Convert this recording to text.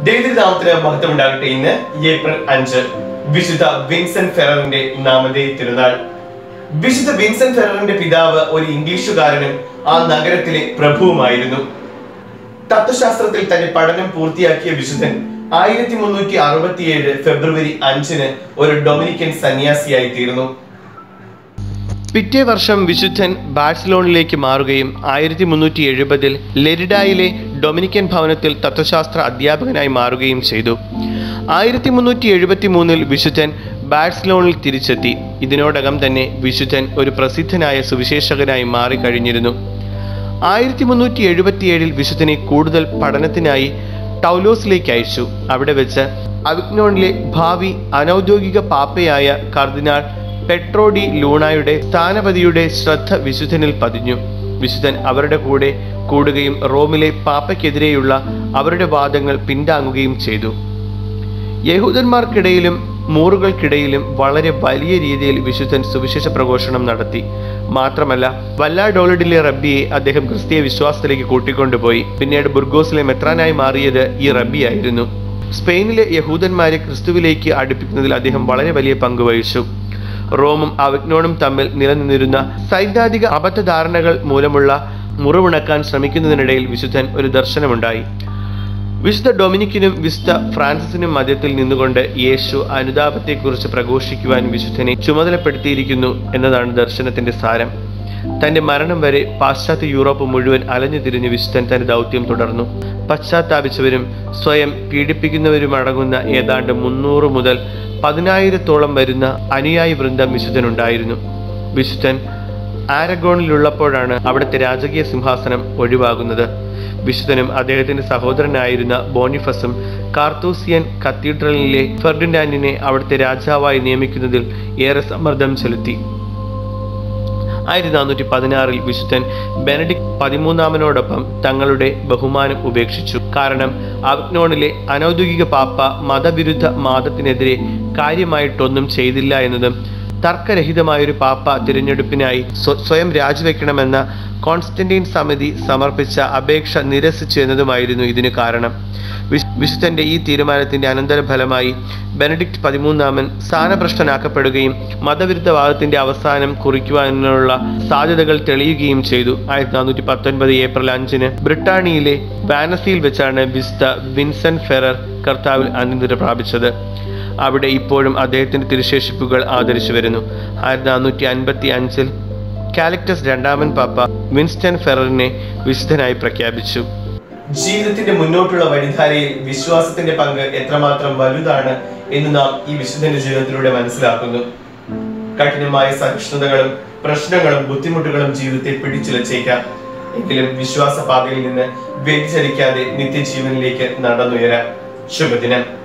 ദൈവനാമത്തിന് മഹത്വം ഉണ്ടാകട്ടെ ഇന്ന് ഏപ്രിൽ അഞ്ച് വിശുദ്ധ വിൻസെന്റ് ഫെററിന്റെ നാമധേയ തിരുനാൾ വിശുദ്ധ വിൻസെന്റ് ഫെററിന്റെ പിതാവ് ഒരു ഇംഗ്ലീഷുകാരനും ആ നഗരത്തിലെ പ്രഭുവുമായിരുന്നു തത്വശാസ്ത്രത്തിൽ തന്റെ പഠനം പൂർത്തിയാക്കിയ വിശുദ്ധൻ ആയിരത്തി മുന്നൂറ്റി അറുപത്തിയേഴ് ഫെബ്രുവരി അഞ്ചിന് ഒരു ഡൊമിനിക്കൻ സന്യാസിയായി തീർന്നു പിറ്റേ വർഷം വിശുദ്ധൻ ബാഴ്സലോണിലേക്ക് മാറുകയും ആയിരത്തി മുന്നൂറ്റി എഴുപതിൽ ലെരിഡായിലെ ഡൊമിനിക്കൻ ഭവനത്തിൽ തത്വശാസ്ത്ര അധ്യാപകനായി മാറുകയും ചെയ്തു ആയിരത്തി മുന്നൂറ്റി എഴുപത്തി മൂന്നിൽ വിശുദ്ധൻ ബാഴ്സലോണിൽ തിരിച്ചെത്തി ഇതിനോടകം തന്നെ വിശുദ്ധൻ ഒരു പ്രസിദ്ധനായ സുവിശേഷകനായി മാറിക്കഴിഞ്ഞിരുന്നു ആയിരത്തി മുന്നൂറ്റി എഴുപത്തിയേഴിൽ വിശുദ്ധനെ കൂടുതൽ പഠനത്തിനായി ടൗലോസിലേക്ക് അയച്ചു അവിടെ വെച്ച് അവിഗ്നോണിലെ ഭാവി അനൗദ്യോഗിക പാപ്പയായ കർദിനാൾ പെട്രോ ഡി ലൂണായുടെ സ്ഥാനപതിയുടെ ശ്രദ്ധ വിശുദ്ധനിൽ പതിഞ്ഞു വിശുദ്ധൻ അവരുടെ കൂടെ കൂടുകയും റോമിലെ പാപ്പയ്ക്കെതിരെയുള്ള അവരുടെ വാദങ്ങൾ പിന്താങ്ങുകയും ചെയ്തു യഹൂദന്മാർക്കിടയിലും മൂറുകൾക്കിടയിലും വളരെ വലിയ രീതിയിൽ വിശുദ്ധൻ സുവിശേഷ പ്രഘോഷണം നടത്തി മാത്രമല്ല വല്ലാഡോളഡിലെ റബ്ബിയെ അദ്ദേഹം ക്രിസ്തീയ വിശ്വാസത്തിലേക്ക് കൂട്ടിക്കൊണ്ടുപോയി പിന്നീട് ബുർഗോസിലെ മെത്രാനായി മാറിയത് ഈ റബ്ബിയായിരുന്നു സ്പെയിനിലെ യഹൂദന്മാരെ ക്രിസ്തുവിലേക്ക് അടുപ്പിക്കുന്നതിൽ അദ്ദേഹം വളരെ വലിയ പങ്ക് വഹിച്ചു റോമും അവഗ്നോണും തമ്മിൽ നിലനിന്നിരുന്ന സൈദ്ധാന്തിക അബദ്ധധാരണകൾ മൂലമുള്ള മുറിവുണക്കാൻ ശ്രമിക്കുന്നതിനിടയിൽ വിശുദ്ധൻ ഒരു ദർശനമുണ്ടായി വിശുദ്ധ ഡൊമിനിക്കിനും വിശുദ്ധ ഫ്രാൻസിസിനും മധ്യത്തിൽ നിന്നുകൊണ്ട് യേശു അനുതാപത്തെക്കുറിച്ച് പ്രഘോഷിക്കുവാൻ വിശുദ്ധനെ ചുമതലപ്പെടുത്തിയിരിക്കുന്നു എന്നതാണ് ദർശനത്തിന്റെ സാരം തന്റെ മരണം വരെ പാശ്ചാത്യ യൂറോപ്പ് മുഴുവൻ അലഞ്ഞു തിരിഞ്ഞ് വിശുദ്ധൻ തന്റെ ദൗത്യം തുടർന്നു പശ്ചാത്താപിച്ചവരും സ്വയം പീഡിപ്പിക്കുന്നവരുമടങ്ങുന്ന ഏതാണ്ട് മുന്നൂറ് മുതൽ പതിനായിരത്തോളം വരുന്ന അനുയായി വൃന്ദം വിശുദ്ധനുണ്ടായിരുന്നു വിശുദ്ധൻ ആരഗോണിലുള്ളപ്പോഴാണ് അവിടുത്തെ രാജകീയ സിംഹാസനം ഒഴിവാകുന്നത് വിശുദ്ധനും അദ്ദേഹത്തിന്റെ സഹോദരനായിരുന്ന ബോണിഫസും കാർത്തൂസിയൻ കത്തീഡ്രലിലെ ഫെർഡിനാൻഡിനെ അവിടുത്തെ രാജാവായി നിയമിക്കുന്നതിൽ ഏറെ സമ്മർദ്ദം ചെലുത്തി ആയിരത്തി നാനൂറ്റി പതിനാറിൽ വിശുദ്ധൻ ബെനഡിക് പതിമൂന്നാമനോടൊപ്പം തങ്ങളുടെ ബഹുമാനം ഉപേക്ഷിച്ചു കാരണം അവഗ്നോണിലെ അനൗദ്യോഗിക പാപ്പ മതവിരുദ്ധ വാദത്തിനെതിരെ കാര്യമായിട്ടൊന്നും ചെയ്തില്ല എന്നതും തർക്കരഹിതമായൊരു പാപ്പ തിരഞ്ഞെടുപ്പിനായി സ്വ- സ്വയം രാജിവെക്കണമെന്ന കോൺസ്റ്റന്റീൻ സമിതി സമർപ്പിച്ച അപേക്ഷ നിരസിച്ചു എന്നതുമായിരുന്നു ഇതിന് കാരണം വിശ്- വിശുദ്ധന്റെ ഈ തീരുമാനത്തിന്റെ അനന്തരഫലമായി ബെനഡിക്ട് പതിമൂന്നാമൻ സ്ഥാനഭ്രഷ്ടനാക്കപ്പെടുകയും മതവിരുദ്ധവാദത്തിന്റെ അവസാനം കുറിക്കുവാനുള്ള സാധ്യതകൾ തെളിയുകയും ചെയ്തു ആയിരത്തി നാനൂറ്റി പത്തൊൻപത് ഏപ്രിൽ അഞ്ചിന് ബ്രിട്ടാനിയയിലെ വാനസിയിൽ വെച്ചാണ് വിശുദ്ധ വിൻസെന്റ് ഫെറർ കർത്താവിൽ അന്ത്യനിര പ്രാപിച്ചത് അവിടെ ഇപ്പോഴും അദ്ദേഹത്തിന്റെ തിരുശേഷിപ്പുകൾ ആദരിച്ചു വരുന്നു ആയിരത്തി നാനൂറ്റി അൻപത്തി അഞ്ചിൽ കാലിക്ടസ് രണ്ടാമൻ പാപ്പ വിൻസ്റ്റൺ ഫെററിനെ വിശുദ്ധനായി പ്രഖ്യാപിച്ചു ജീവിതത്തിന്റെ മുന്നോട്ടുള്ള വഴിധാരയിൽ വിശ്വാസത്തിന്റെ പങ്ക് എത്രമാത്രം വലുതാണ് എന്ന് നാം ഈ വിശുദ്ധന്റെ ജീവിതത്തിലൂടെ മനസ്സിലാക്കുന്നു കഠിനമായ സഹിഷ്ണുതകളും പ്രശ്നങ്ങളും ബുദ്ധിമുട്ടുകളും ജീവിതത്തെ പിടിച്ചുലച്ചേക്കാം എങ്കിലും വിശ്വാസ പാതയിൽ നിന്ന് വ്യതിചലിക്കാതെ നിത്യജീവനിലേക്ക് നടന്നുയരാം ശുഭദിനം